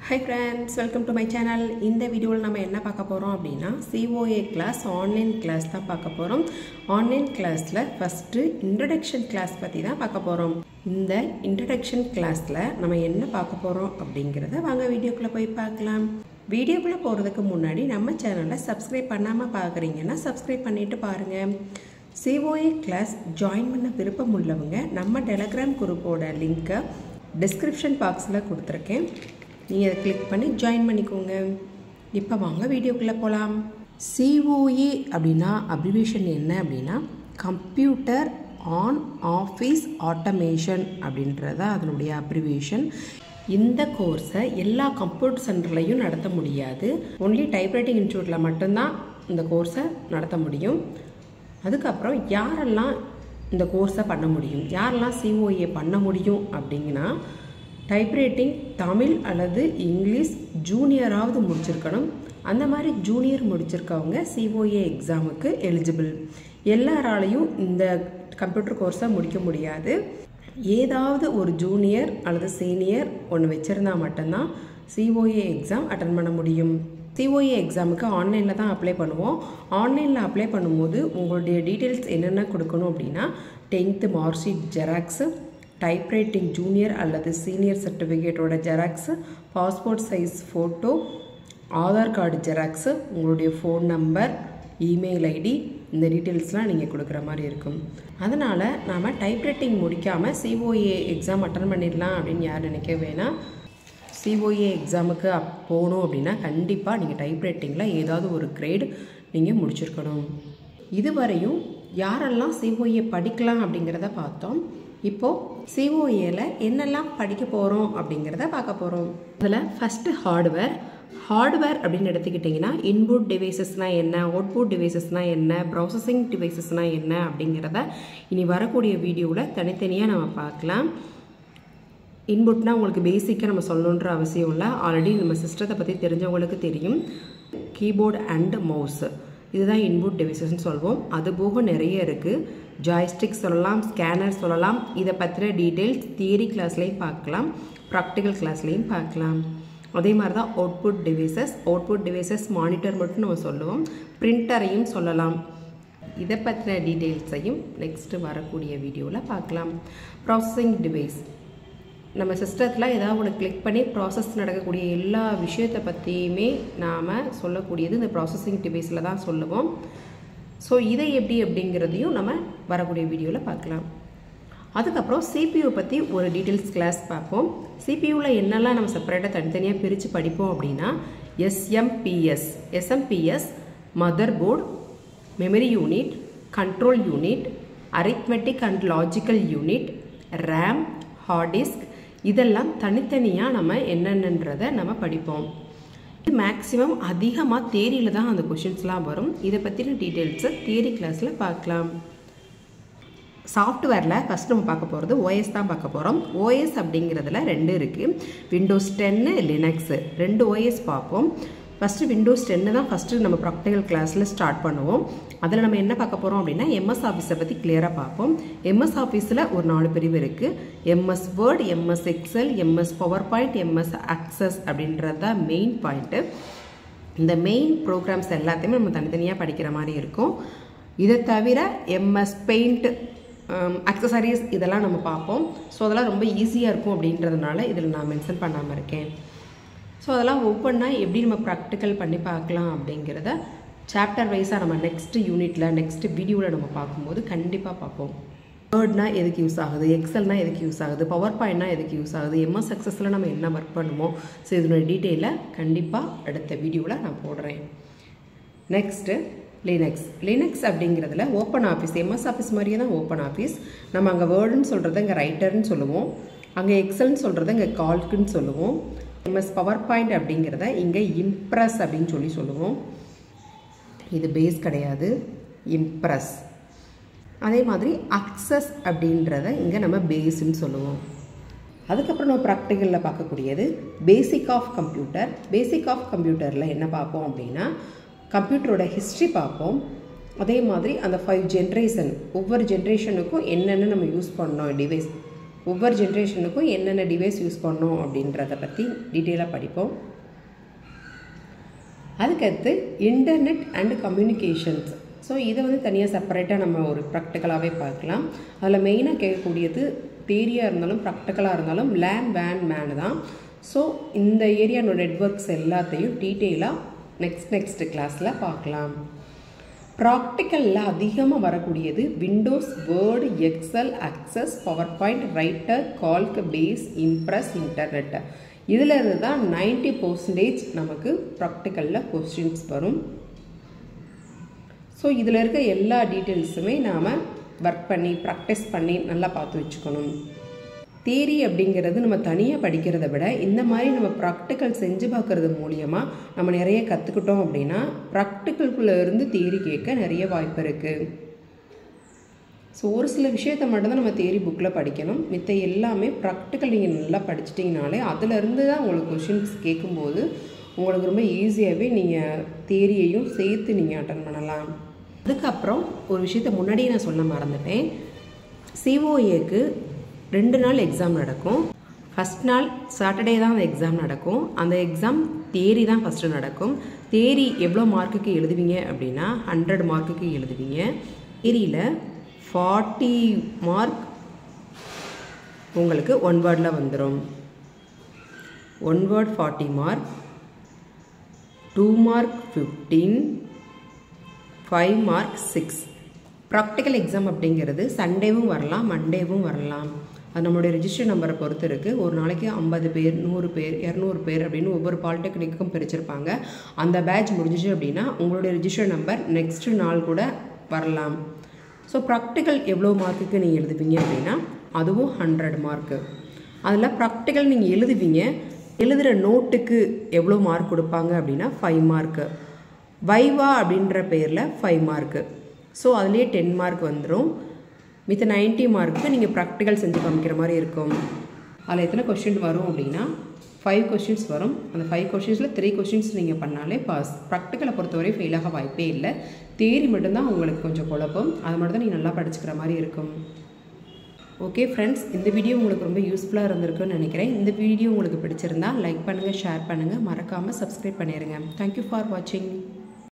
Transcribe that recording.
high friends welcome to my channel இந்த வீடியோவில் நம்ம என்ன பார்க்க போகிறோம் அப்படின்னா சிஓஏ கிளாஸ் ஆன்லைன் கிளாஸ் தான் பார்க்க போகிறோம் ஆன்லைன் கிளாஸில் ஃபஸ்ட்டு இன்ட்ரடக்ஷன் கிளாஸ் பற்றி தான் பார்க்க போகிறோம் இந்த இன்ட்ரடக்ஷன் கிளாஸில் நம்ம என்ன பார்க்க போகிறோம் அப்படிங்கிறத வாங்க வீடியோக்குள்ளே போய் பார்க்கலாம் வீடியோக்குள்ளே போகிறதுக்கு முன்னாடி நம்ம சேனலை சப்ஸ்கிரைப் பண்ணாமல் பார்க்குறீங்கன்னா சப்ஸ்கிரைப் பண்ணிவிட்டு பாருங்கள் சிஓஏ கிளாஸ் ஜாயின் பண்ண விருப்பம் உள்ளவங்க நம்ம டெலகிராம் குரூப்போட லிங்க்கை டிஸ்கிரிப்ஷன் பாக்ஸில் கொடுத்துருக்கேன் நீங்கள் அதை கிளிக் பண்ணி ஜாயின் பண்ணிக்கோங்க இப்போ வாங்க வீடியோக்குள்ளே போகலாம் சிஓஏ அப்படின்னா அப்ரிவேஷன் என்ன அப்படின்னா கம்ப்யூட்டர் ஆன் ஆஃபீஸ் ஆட்டோமேஷன் அப்படின்றத அதனுடைய அப்ரிவேஷன் இந்த கோர்ஸை எல்லா கம்ப்யூட்டர் சென்டர்லையும் நடத்த முடியாது ஒன்லி டைப்ரைட்டிங் இன்ஸ்டியூட்டில் மட்டும்தான் இந்த கோர்ஸை நடத்த முடியும் அதுக்கப்புறம் யாரெல்லாம் இந்த கோர்ஸை பண்ண முடியும் யாரெல்லாம் சிஓஏ பண்ண முடியும் அப்படிங்கன்னா டைப்ரைட்டிங் தமிழ் அல்லது இங்கிலீஷ் ஜூனியராவது முடிச்சிருக்கணும் அந்த மாதிரி ஜூனியர் முடிச்சிருக்கவங்க சிஓஏ எக்ஸாமுக்கு எலிஜிபிள் எல்லாராலையும் இந்த கம்ப்யூட்டர் கோர்ஸை முடிக்க முடியாது ஏதாவது ஒரு ஜூனியர் அல்லது சீனியர் ஒன்று வச்சுருந்தா மட்டும்தான் சிஓஏ எக்ஸாம் அட்டன் பண்ண முடியும் சிஓஏ எக்ஸாமுக்கு ஆன்லைனில் தான் அப்ளை பண்ணுவோம் ஆன்லைனில் அப்ளை பண்ணும்போது உங்களுடைய டீட்டெயில்ஸ் என்னென்ன கொடுக்கணும் அப்படின்னா tenth mark sheet xerox typewriting junior அல்லது சீனியர் சர்டிஃபிகேட்டோட xerox passport size photo Aadhaar card xerox உங்களுடைய ஃபோன் நம்பர் இமெயில் ஐடி இந்த டீட்டெயில்ஸ்லாம் நீங்கள் கொடுக்குற மாதிரி இருக்கும் அதனால் நாம் டைப்ரைட்டிங் முடிக்காமல் சிஓஏ எக்ஸாம் அட்டன் பண்ணிடலாம் அப்படின்னு யார் நினைக்க வேணாம் சிஓஏ எக்ஸாமுக்கு போகணும் அப்படின்னா கண்டிப்பாக நீங்கள் டைப்ரைட்டிங்கில் ஏதாவது ஒரு கிரேட் நீங்கள் முடிச்சிருக்கணும் இதுவரையும் யாரெல்லாம் சிஓஏ படிக்கலாம் அப்படிங்கிறத பார்த்தோம் இப்போது சிஓஏல என்னெல்லாம் படிக்க போகிறோம் அப்படிங்கிறத பார்க்க போகிறோம் அதில் ஃபஸ்ட்டு ஹார்ட்வேர் ஹார்ட்வேர் அப்படின்னு எடுத்துக்கிட்டிங்கன்னா இன்புட் டிவைசஸ்னால் என்ன அவுட்புட் டிவைசஸ்னால் என்ன ப்ராசஸிங் டிவைசஸ்னால் என்ன அப்படிங்கிறத இனி வரக்கூடிய வீடியோவில் தனித்தனியாக நம்ம பார்க்கலாம் இன்புட்னா உங்களுக்கு பேசிக்காக நம்ம சொல்லணுன்ற அவசியம் இல்லை ஆல்ரெடி நம்ம சிஸ்டத்தை பற்றி தெரிஞ்சவங்களுக்கு தெரியும் கீபோர்டு அண்ட் மவுஸு இதுதான் இன்புட் டிவைசஸ்ன்னு சொல்வோம் அது போக நிறைய இருக்குது ஜாய்ஸ்டிக் சொல்லலாம் ஸ்கேனர் சொல்லலாம் இதை பற்றின டீட்டெயில்ஸ் தியரி கிளாஸ்லேயும் பார்க்கலாம் ப்ராக்டிக்கல் கிளாஸ்லேயும் பார்க்கலாம் அதே மாதிரி தான் output devices output devices monitor மட்டும் நம்ம சொல்லுவோம் பிரிண்டரையும் சொல்லலாம் இதை பற்றின டீட்டெயில்ஸையும் நெக்ஸ்ட்டு வரக்கூடிய வீடியோவில் பார்க்கலாம் ப்ராசஸிங் டிவைஸ் நம்ம சிஸ்டத்தில் ஏதாவது ஒன்று கிளிக் பண்ணி ப்ராசஸ் நடக்கக்கூடிய எல்லா விஷயத்தை பற்றியுமே நாம் சொல்லக்கூடியது இந்த ப்ராசஸிங் டிவைஸில் தான் சொல்லுவோம் ஸோ இதை எப்படி அப்படிங்கிறதையும் நம்ம வரக்கூடிய வீடியோவில் பார்க்கலாம் அதுக்கப்புறம் சிபியூ பற்றி ஒரு டீட்டெயில்ஸ் கிளாஸ் பார்ப்போம் சிபியூவில் என்னெல்லாம் நம்ம செப்பரேட்டாக தனித்தனியாக பிரித்து படிப்போம் அப்படின்னா SMPS SMPS mother board memory unit control unit arithmetic and logical unit RAM hard disk இதெல்லாம் தனித்தனியாக நம்ம என்னென்னன்றதை நம்ம படிப்போம் இது மேக்ஸிமம் அதிகமாக தேரியில் தான் அந்த கொஷின்ஸ்லாம் வரும் இதை பற்றின டீட்டெயில்ஸை தியரி கிளாஸில் பார்க்கலாம் சாஃப்ட்வேரில் ஃபஸ்ட் நம்ம பார்க்க போகிறது ஓஎஸ் தான் பார்க்க போகிறோம் ஓஎஸ் அப்படிங்கிறதுல ரெண்டு இருக்குது விண்டோஸ் டென்னு லினக்ஸு ரெண்டு ஓஎஸ் பார்ப்போம் ஃபஸ்ட்டு விண்டோஸ் டென்னு தான் ஃபஸ்ட்டு நம்ம ப்ராக்டிக்கல் கிளாஸில் ஸ்டார்ட் பண்ணுவோம் அதில் நம்ம என்ன பார்க்க போகிறோம் அப்படின்னா எம்எஸ் ஆஃபீஸை பற்றி கிளியராக பார்ப்போம் எம்எஸ் ஆஃபீஸில் ஒரு நாலு பிரிவு இருக்குது MS Word MS Excel MS power point MS Access அப்படின்றது தான் மெயின் பாயிண்ட்டு இந்த மெயின் ப்ரோக்ராம்ஸ் எல்லாத்தையுமே நம்ம தனித்தனியாக படிக்கிற மாதிரி இருக்கும் இதை தவிர எம்எஸ் பெயிண்ட் அக்சசரிஸ் இதெல்லாம் நம்ம பார்ப்போம் ஸோ அதெல்லாம் ரொம்ப ஈஸியாக இருக்கும் அப்படின்றதுனால இதில் நான் மென்ஷன் பண்ணாமல் இருக்கேன் ஸோ அதெல்லாம் ஒவ்வொன்றா எப்படி நம்ம ப்ராக்டிக்கல் பண்ணி பார்க்கலாம் அப்படிங்கிறத சாப்டர் வைஸாக நம்ம நெக்ஸ்ட் யூனிட்டில் நெக்ஸ்ட் வீடியோவில் நம்ம பார்க்கும்போது கண்டிப்பாக பார்ப்போம் வேர்ட்னா எதுக்கு யூஸ் ஆகுது எக்ஸல்னா எதுக்கு யூஸ் ஆகுது பவர் பாயிண்ட்னா எதுக்கு யூஸ் ஆகுது எம்எஸ் சக்ஸஸில் நம்ம என்ன ஒர்க் பண்ணுமோ ஸோ இதனுடைய டீட்டெயிலை கண்டிப்பாக அடுத்த வீடியோவில் நான் போடுறேன் நெக்ஸ்ட்டு லினக்ஸ் லினக்ஸ் அப்படிங்கிறதுல ஓப்பன் ஆஃபீஸ் எம்எஸ் ஆஃபீஸ் மாதிரியே தான் ஓப்பன் ஆஃபீஸ் நம்ம அங்கே வேர்டுன்னு சொல்கிறத இங்கே ரைட்டர்னு சொல்லுவோம் அங்கே எக்ஸல்னு சொல்கிறத இங்கே கால்க்குன்னு சொல்லுவோம் எம்எஸ் பவர் பாயிண்ட் அப்படிங்கிறத இங்கே இம்ப்ரெஸ் அப்படின்னு சொல்லி சொல்லுவோம் இது பேஸ் கிடையாது இம்ப்ரெஸ் அதே மாதிரி அக்சஸ் அப்படின்றத இங்கே நம்ம பேஸ்ன்னு சொல்லுவோம் அதுக்கப்புறம் நம்ம ப்ராக்டிக்கலில் பார்க்கக்கூடியது basic of computer basic of கம்ப்யூட்டரில் என்ன பார்ப்போம் அப்படின்னா கம்ப்யூட்டரோட ஹிஸ்ட்ரி பார்ப்போம் அதே மாதிரி அந்த ஃபைவ் ஜென்ரேஷன் ஒவ்வொரு ஜென்ரேஷனுக்கும் என்னென்ன நம்ம யூஸ் பண்ணோம் டிவைஸ் ஒவ்வொரு ஜென்ரேஷனுக்கும் என்னென்ன டிவைஸ் யூஸ் பண்ணோம் அப்படின்றத பற்றி டீட்டெயிலாக படிப்போம் அதுக்கடுத்து இன்டர்நெட் அண்ட் கம்யூனிகேஷன்ஸ் ஸோ இதை வந்து தனியாக செப்பரேட்டாக நம்ம ஒரு ப்ராக்டிக்கலாகவே பார்க்கலாம் அதில் மெயினாக கேட்கக்கூடியது தேரியாக இருந்தாலும் ப்ராக்டிக்கலாக இருந்தாலும் லேன் வேன் மேன் தான் ஸோ இந்த ஏரியானோட நெட்ஒர்க்ஸ் எல்லாத்தையும் டீட்டெயிலாக நெக்ஸ்ட் நெக்ஸ்ட் கிளாஸில் பார்க்கலாம் ப்ராக்டிக்கலில் அதிகமாக வரக்கூடியது Windows Word Excel Access power point Writer Calc Base Impress internet இதில் இருந்து தான் நைன்டி பர்சன்டேஜ் நமக்கு ப்ராக்டிக்கலில் கொஸ்டின்ஸ் வரும் ஸோ இதில் இருக்க எல்லா டீட்டெயில்ஸுமே நாம் ஒர்க் பண்ணி ப்ராக்டிஸ் பண்ணி நல்லா பார்த்து வச்சுக்கணும் தேரி அப்படிங்கிறது நம்ம தனியாக படிக்கிறத விட இந்த மாதிரி நம்ம ப்ராக்டிக்கல் செஞ்சு பார்க்குறது மூலியமாக நம்ம நிறைய கற்றுக்கிட்டோம் அப்படின்னா ப்ராக்டிக்கல்குள்ளே இருந்து தேரி கேட்க நிறைய வாய்ப்பு இருக்குது ஸோ ஒரு சில விஷயத்தை மட்டும்தான் நம்ம தேரி புக்கில் படிக்கணும் மித்த எல்லாமே ப்ராக்டிக்கல் நீங்கள் நல்லா படிச்சிட்டிங்கனாலே அதிலிருந்து தான் உங்களுக்கு கொஷின்ஸ் கேட்கும்போது உங்களுக்கு ரொம்ப ஈஸியாகவே நீங்கள் தேரியையும் சேர்த்து நீங்கள் அட்டன் பண்ணலாம் அதுக்கப்புறம் ஒரு விஷயத்த முன்னாடியே நான் சொல்ல மறந்துட்டேன் சிஓஏக்கு ரெண்டு நாள் எக்ஸாம் நடக்கும் ஃபஸ்ட் நாள் சாட்டர்டே தான் அந்த எக்ஸாம் நடக்கும் அந்த எக்ஸாம் தேரி தான் ஃபஸ்ட்டு நடக்கும் தேரி எவ்வளோ மார்க்குக்கு எழுதுவீங்க அப்படின்னா ஹண்ட்ரட் மார்க்குக்கு எழுதுவீங்க தேரியில் ஃபார்ட்டி மார்க் உங்களுக்கு ஒன் வேர்டில் வந்துடும் one word forty mark two mark fifteen five mark six practical exam அப்படிங்கிறது சண்டேவும் வரலாம் மண்டேவும் வரலாம் அது நம்மளுடைய ரிஜிஸ்டர் நம்பரை பொறுத்து இருக்குது ஒரு நாளைக்கு ஐம்பது பேர் நூறு பேர் இரநூறு பேர் அப்படின்னு ஒவ்வொரு பாலிடெக்னிக்கும் பிரிச்சிருப்பாங்க அந்த பேட்ச் முடிஞ்சிச்சு அப்படின்னா உங்களுடைய ரிஜிஸ்டர் நம்பர் நெக்ஸ்ட் நாள் கூட வரலாம் ஸோ ப்ராக்டிக்கல் எவ்வளோ மார்க்குக்கு நீங்கள் எழுதுவீங்க அப்படின்னா அதுவும் ஹண்ட்ரட் மார்க்கு அதில் ப்ராக்டிக்கல் நீங்கள் எழுதுவீங்க எழுதுகிற நோட்டுக்கு எவ்வளோ மார்க் கொடுப்பாங்க அப்படின்னா ஃபைவ் மார்க்கு வைவா அப்படின்ற பேரில் ஃபைவ் மார்க்கு ஸோ அதுலேயே டென் மார்க் வந்துடும் மித்த நைன்ட்டி மார்க்கு நீங்கள் ப்ராக்டிக்கல் செஞ்சு காமிக்கிற மாதிரி இருக்கும் அதில் எத்தனை கொஷின் வரும் அப்படின்னா ஃபைவ் கொஷின்ஸ் வரும் அந்த ஃபைவ் கொஷின்ஸில் த்ரீ கொஷின்ஸ் நீங்கள் பண்ணாலே பாஸ் ப்ராக்டிக்கலை பொறுத்தவரை ஃபெயிலாக வாய்ப்பே இல்லை தேரி மட்டும்தான் உங்களுக்கு கொஞ்சம் குழப்பம் அது மட்டும் தான் நீங்கள் நல்லா படிச்சுக்கிற மாதிரி இருக்கும் ஓகே ஃப்ரெண்ட்ஸ் இந்த வீடியோ உங்களுக்கு ரொம்ப யூஸ்ஃபுல்லாக இருந்திருக்குன்னு நினைக்கிறேன் இந்த வீடியோ உங்களுக்கு பிடிச்சிருந்தா லைக் பண்ணுங்கள் ஷேர் பண்ணுங்கள் மறக்காமல் சப்ஸ்கிரைப் பண்ணிடுங்க தேங்க்யூ ஃபார் வாட்சிங்